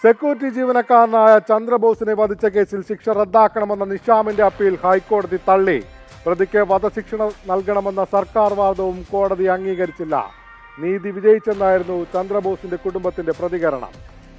security ജീവനക്കാരനായ ചന്ദ്രബോസിനെ വധിച്ച കേസിൽ ശിക്ഷ റദ്ദാക്കണമെന്ന നിഷാമിന്റെ അപ്പീൽ ഹൈക്കോടതി തള്ളി പ്രതിക്ക് വധശിക്ഷ നൽകണമെന്ന സർക്കാർ വാദവും കോടതി അംഗീകരിച്ചില്ല നീതി വിജയിച്ചെന്നായിരുന്നു ചന്ദ്രബോസിന്റെ കുടുംബത്തിന്റെ പ്രതികരണം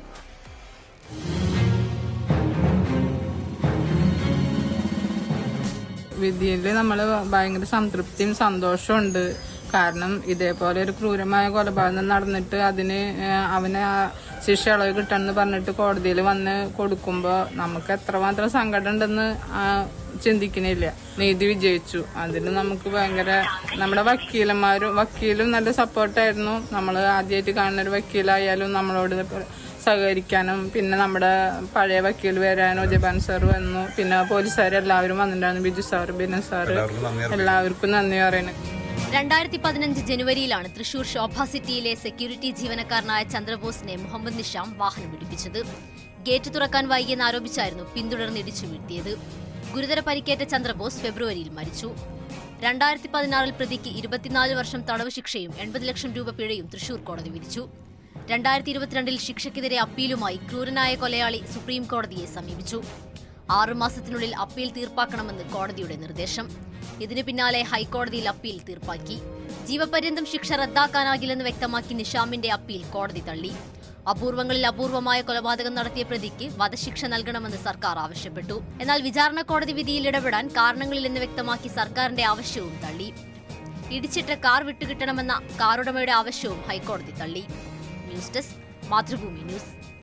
വിധിയിൽ നമ്മൾ ഭയങ്കര സംതൃപ്തിയും സന്തോഷവും ഉണ്ട് കാരണം ഇതേപോലെ ഒരു ക്രൂരമായ കൊലപാതകം നടന്നിട്ട് അതിന് ഏഹ്, അവന് ആ ശിക്ഷ ഇളവ് കിട്ടണമെന്ന് പറഞ്ഞിട്ട് കോടതിയിൽ വന്ന് കൊടുക്കുമ്പോൾ നമുക്ക് എത്രമാത്രം സങ്കടം ഉണ്ടെന്ന് ആ, ചിന്തിക്കണില്ല നീതി വിജയിച്ചു അതിന് നമുക്ക് ഭയങ്കര നമ്മുടെ വക്കീലന്മാരും വക്കീലും നല്ല സപ്പോർട്ടായിരുന്നു നമ്മൾ ആദ്യമായിട്ട് കാണുന്ന ഒരു വക്കീലായാലും നമ്മളോട് സഹകരിക്കാനും പിന്നെ നമ്മുടെ പഴയ വക്കീൽ വരാനോ ജബാൻ സാർ വന്നു പിന്നെ പോലീസുകാർ എല്ലാവരും വന്നിട്ടുണ്ടായിരുന്നു ബിജു സാർ ബിനു സാർ എല്ലാവർക്കും നന്ദി പറയുന്നു രണ്ടായിരത്തി പതിനഞ്ച് ജനുവരിയിലാണ് തൃശൂർ ശോഭ സിറ്റിയിലെ സെക്യൂരിറ്റി ജീവനക്കാരനായ ചന്ദ്രബോസിനെ മുഹമ്മദ് നിഷാം വാഹനം പിടിപ്പിച്ചത് ഗേറ്റ് തുറക്കാൻ വൈകിയെന്ന് ആരോപിച്ചായിരുന്നു പിന്തുടർന്ന് ഇടിച്ചു വീഴ്ത്തിയത് ഗുരുതര പരിക്കേറ്റ ചന്ദ്രബോസ് ഫെബ്രുവരിയിൽ മരിച്ചു രണ്ടായിരത്തി പതിനാറിൽ പ്രതിക്ക് ഇരുപത്തിനാല് വർഷം തടവ് ശിക്ഷയും എൺപത് ലക്ഷം രൂപ പിഴയും തൃശൂർ കോടതി വിധിച്ചു രണ്ടായിരത്തി ഇരുപത്തിരണ്ടിൽ ശിക്ഷയ്ക്കെതിരെ അപ്പീലുമായി ക്രൂരനായ കൊലയാളി സുപ്രീം കോടതിയെ സമീപിച്ചു ആറുമാസത്തിനുള്ളിൽ അപ്പീൽ തീർപ്പാക്കണമെന്ന് കോടതിയുടെ നിർദ്ദേശം ഇതിനു പിന്നാലെ ഹൈക്കോടതിയിൽ അപ്പീൽ തീർപ്പാക്കി ജീവപര്യന്തം ശിക്ഷ റദ്ദാക്കാനാകില്ലെന്ന് വ്യക്തമാക്കി നിഷാമിന്റെ അപ്പീൽ കോടതി തള്ളി അപൂർവങ്ങളിൽ അപൂർവമായ കൊലപാതകം നടത്തിയ പ്രതിക്ക് വധശിക്ഷ നൽകണമെന്ന് സർക്കാർ ആവശ്യപ്പെട്ടു എന്നാൽ വിചാരണ കോടതി വിധിയിൽ ഇടപെടാൻ കാരണങ്ങളില്ലെന്ന് വ്യക്തമാക്കി സർക്കാരിന്റെ ആവശ്യവും തള്ളി ഇടിച്ചിട്ട കാർ വിട്ടുകിട്ടണമെന്ന കാറുടമയുടെ ആവശ്യവും ഹൈക്കോടതി തള്ളി ന്യൂസ് ഡെസ്ക് മാതൃഭൂമി ന്യൂസ്